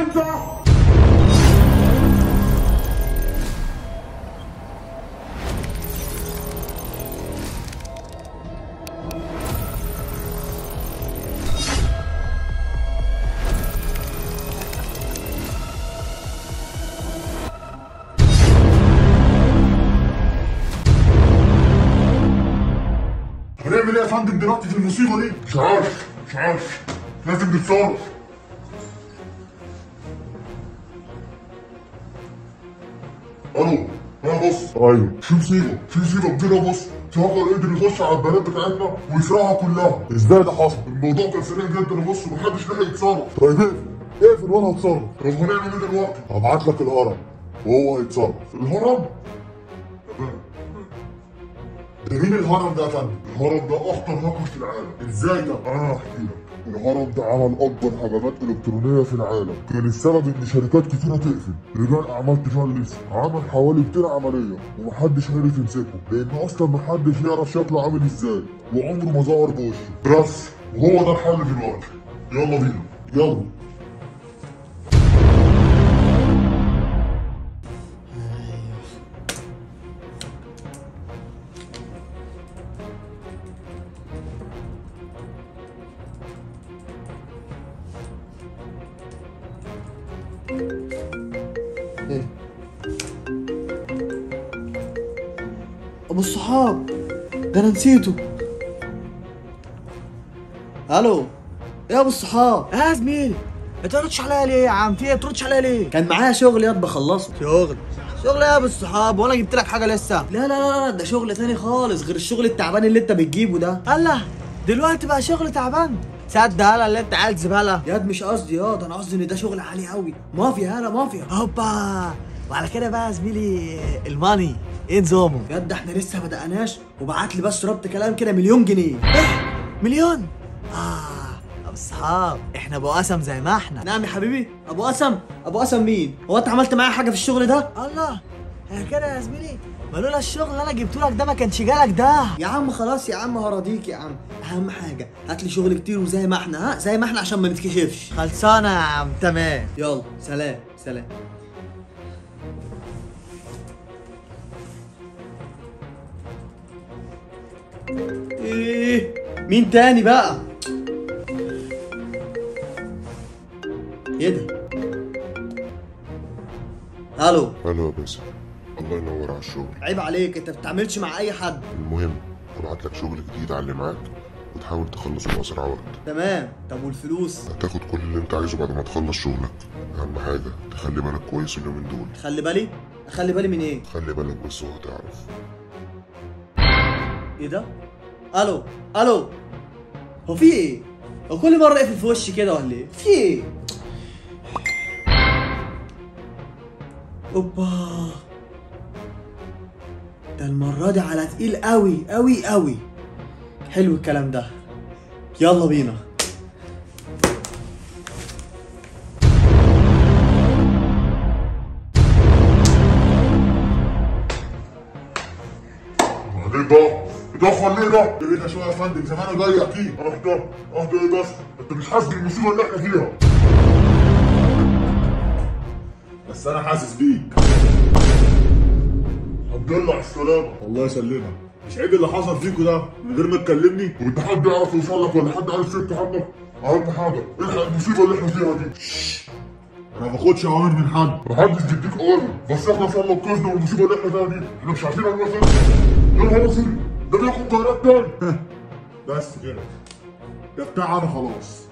انت هنعمل ايه يا فندم دلوقتي في المصيبه دي؟ مش عارف مش عارف لازم نتصرف الو ها بص ايوه في مصيبه في مصيبه كبيره بص في هاكر قدر يخش على البيانات بتاعتنا ويسرقها كلها ازاي ده حصل؟ الموضوع كان سريع جدا بص ومحدش لحق يتصرف طيب اقفل اقفل وانا هتصرف طب هنعمل ايه دلوقتي؟ هبعت لك الهرم وهو هيتصرف الهرم؟ تمام ده مين الهرم ده يا فندم؟ الهرم ده اخطر هاكر في العالم، ازاي ده؟ انا هحكي لك. الهرم ده عمل اكبر هجمات الكترونيه في العالم، كان السبب ان شركات كتيره تقفل، رجال اعمال تفلس، عمل حوالي 200 عمليه ومحدش عرف يمسكه، لان اصلا محدش يعرف شكله عامل ازاي، وعمره ما ظهر بوشه، بس وهو ده الحل دلوقتي. يلا بينا، يلا. ابو الصحاب ده انا نسيته الو يا ابو الصحاب يا زميلي ما تردش عليا ليه يا عم في ايه تردش عليا ليه كان معايا شغل ياض بخلصه شغل شغل ايه يا ابو الصحاب وانا جبت لك حاجه لسه لا لا لا لا ده شغل تاني خالص غير الشغل التعبان اللي انت بتجيبه ده الله دلوقتي بقى شغل تعبان صدق هلا اللي انت عايز زباله ياد مش قصدي ياض انا قصدي ان ده شغل عالي قوي مافيا هلا مافيا هوبا وعلى كده بقى يا زميلي الماني ايه نظامه ياد ده احنا لسه ما بدأناش وبعت لي بس ربط كلام كده مليون جنيه ايه مليون اه ابو الصحاب احنا ابو قسم زي ما احنا نعم يا حبيبي ابو قسم ابو قسم مين هو انت عملت معايا حاجه في الشغل ده الله يا كده يا زميلي ما لولا الشغل اللي انا جبته لك ده ما كانش جالك ده يا عم خلاص يا عم هراضيك يا عم اهم حاجه هات لي شغل كتير وزي ما احنا ها زي ما احنا عشان ما نتكشفش خلصانه يا عم تمام يلا سلام سلام ايه مين تاني بقى ايه ده الو الو يا باسم الله ينور على الشغل عيب عليك انت بتتعاملش مع اي حد المهم هبعت لك شغل جديد على اللي معاك وتحاول تخلصه بأسرع وقت تمام طب والفلوس هتاخد كل اللي انت عايزه بعد ما تخلص شغلك اهم حاجة تخلي بالك كويس اليومين دول خلي بالي اخلي بالي من ايه خلي بالك بس وهتعرف ايه ده الو الو هو في ايه هو كل مره يقفل في وشي كده ولا ايه في ايه اوبا ده المره دي على تقيل قوي قوي قوي حلو الكلام ده يلا بينا بعدين بقى اتأخر ليه ده؟ ايه ده شوية يا فندم زمانه جاي أكيد اهدى اهدى ايه بس؟ أنت مش حاسس بالمصيبة اللي احنا فيها بس أنا حاسس بيك الحمد لله على السلامة الله يسلمك مش عيب اللي حصل فيكوا ده من غير ما تكلمني وانت حد يعرف يوصل لك ولا حد عارف سكة عنك أهم حاجة الحق المصيبة اللي احنا فيها دي انا ما باخدش اوامر من حد محدش بيديك اوامر بس احنا وصلنا القصد والمصيبه اللي احنا فيها دي احنا مش عارفين هنروح فين يا نهار اسود ده بياخد طيارات تاني بس كده ده بتاع انا خلاص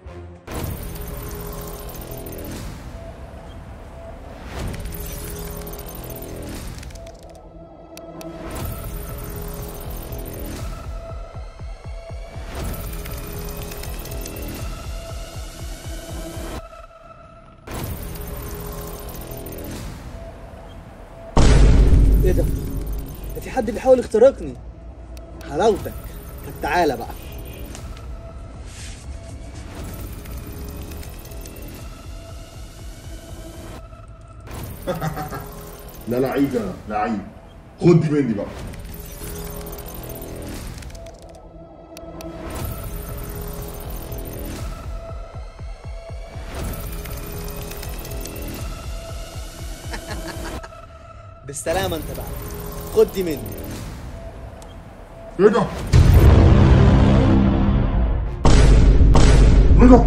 ايه ده ده في حد بيحاول يخترقني حلاوتك طب تعالى بقى لا لعيب انا لعيب خد دي مني بقى بالسلامة انت بقى خد دي مني ايه ده؟ ايه ده؟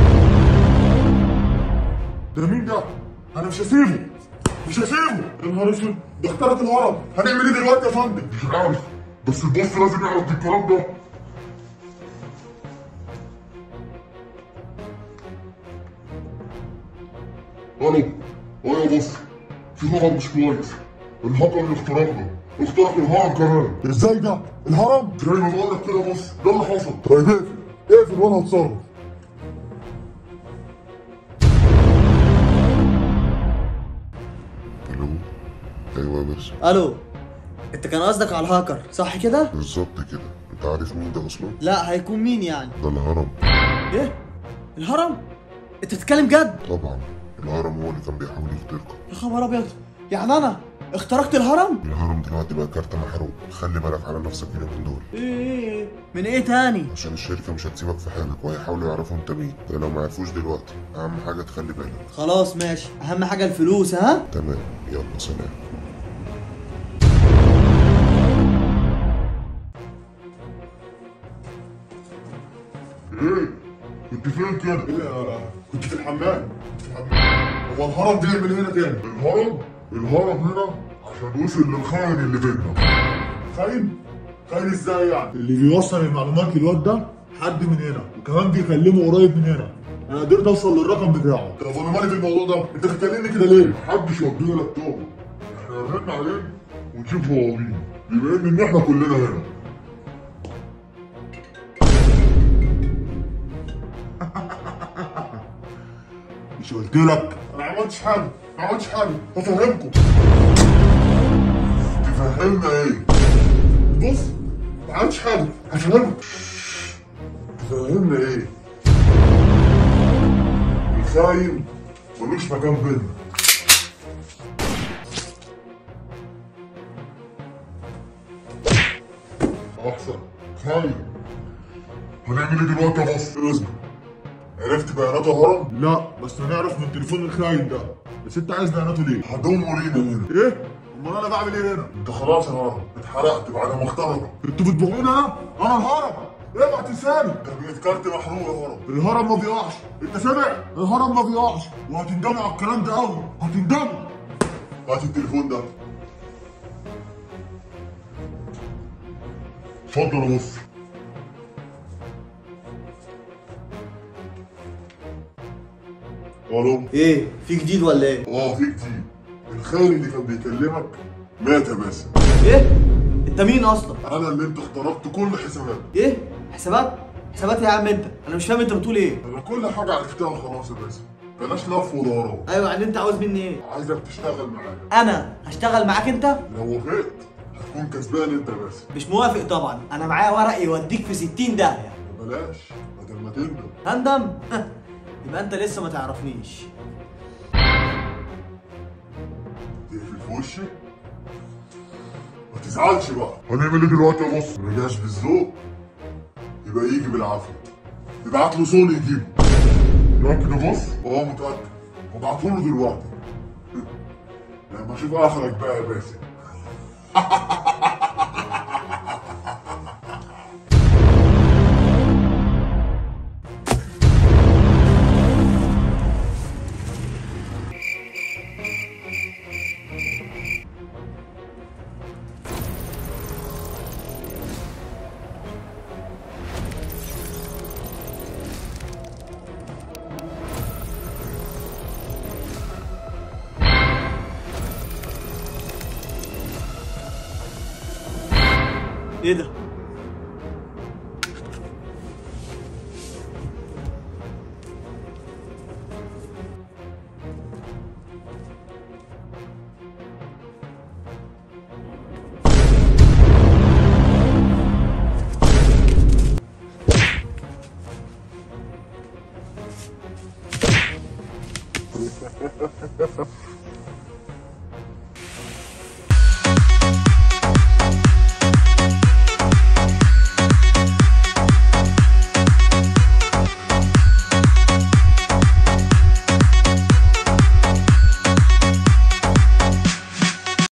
ده مين ده؟ انا مش هسيبه مش هسيبه يا نهار اسود ده اخترق الهرم هنعمل ايه دلوقتي يا فندم؟ مش عارف بس البوس لازم يعرف الكلام ده الو اه يا بص في خبر مش كويس الهاكر اللي اخترقنا اخترق الهرم كمان ازاي ده؟ الهرم؟ زي ما بقول لك كده بص ده اللي حصل طيب اقفل اقفل وانا هتصرف الو ايوه يا باشا الو انت كان قصدك على الهاكر صح كده بالظبط كده انت عارف مين ده اصلا لا هيكون مين يعني ده الهرم ايه الهرم انت بتتكلم جد طبعا الهرم هو اللي كان بيحاول يخترقه يا خبر ابيض يعني انا اخترقت الهرم الهرم دلوقتي بقى كارت محروق خلي بالك على نفسك اليومين دول ايه ايه ايه من ايه تاني عشان الشركة مش هتسيبك في حالك وهيحاولوا يعرفوا انت مين ده لو ما عرفوش دلوقتي اهم حاجة تخلي بالك خلاص ماشي اهم حاجه الفلوس ها تمام يلا سلام ايه؟ كنت فين كده؟ ايه كنت في الحمام في الحمام هو الهرم بيعمل هنا تاني؟ الهرم؟ الهرم هنا عشان وصل للخاين اللي بيننا خاين؟ خاين ازاي يعني؟ اللي بيوصل المعلومات للواد ده حد من هنا وكمان بيكلمه قريب من هنا انا قدرت اوصل للرقم بتاعه طب انا مالي في الموضوع ده انت بتكلمني كده ليه محدش يودينا لابتوبه احنا رن عليه ونشوف هو مين بما ان احنا كلنا هنا مش قلت لك انا ما عملتش حاجه ما عملتش حاجه هفهمكم تفهمنا ايه بص ما عملتش حاجه هفهمك تفهمنا ايه الخاين ملوش مكان بينا احسن خاين هنعمل ايه دلوقتي يا بص اصبر عرفت بيانات الهرم؟ لا بس هنعرف من تليفون الخاين ده بس انت عايز بياناته ليه؟ هدوم ورينا هنا ايه؟ امال انا بعمل ايه هنا؟ انت خلاص يا هرم اتحرقت بعد ما اخترقوا انتوا بتبيعوني انا؟ انا الهرم اوعى تنساني ده بقيت كارت محروق يا هرم الهرم ما بيقعش انت سامع؟ الهرم ما بيقعش وهتندموا على الكلام ده قوي هتندموا هات التليفون ده اتفضل يا بص الو ايه في جديد ولا ايه اه في كتير الخاين اللي كان بيكلمك مات يا باسم ايه انت مين اصلا انا اللي انت اخترقت كل حساباتك ايه حسابات حسابات يا عم انت انا مش فاهم انت بتقول ايه انا كل حاجه عرفتها خلاص يا باسم بلاش لف ودوران ايوه يعني انت عاوز مني ايه عايزك تشتغل معايا انا هشتغل معاك انت لو وافقت هتكون كسبان انت يا باسم مش موافق طبعا انا معايا ورق يوديك في 60 داهيه بلاش بدل ما تندم هندم يبقى انت لسه ما تعرفنيش تقفل في وشي ما تزعلش بقى هنعمل ايه دلوقتي يا بص ما رجعش بالذوق يبقى يجي بالعافيه ابعت له صون يجيبه متأكد يا بص؟ اه متأكد وابعته له دلوقتي لما اشوف اخرك بقى يا باسم ايه ده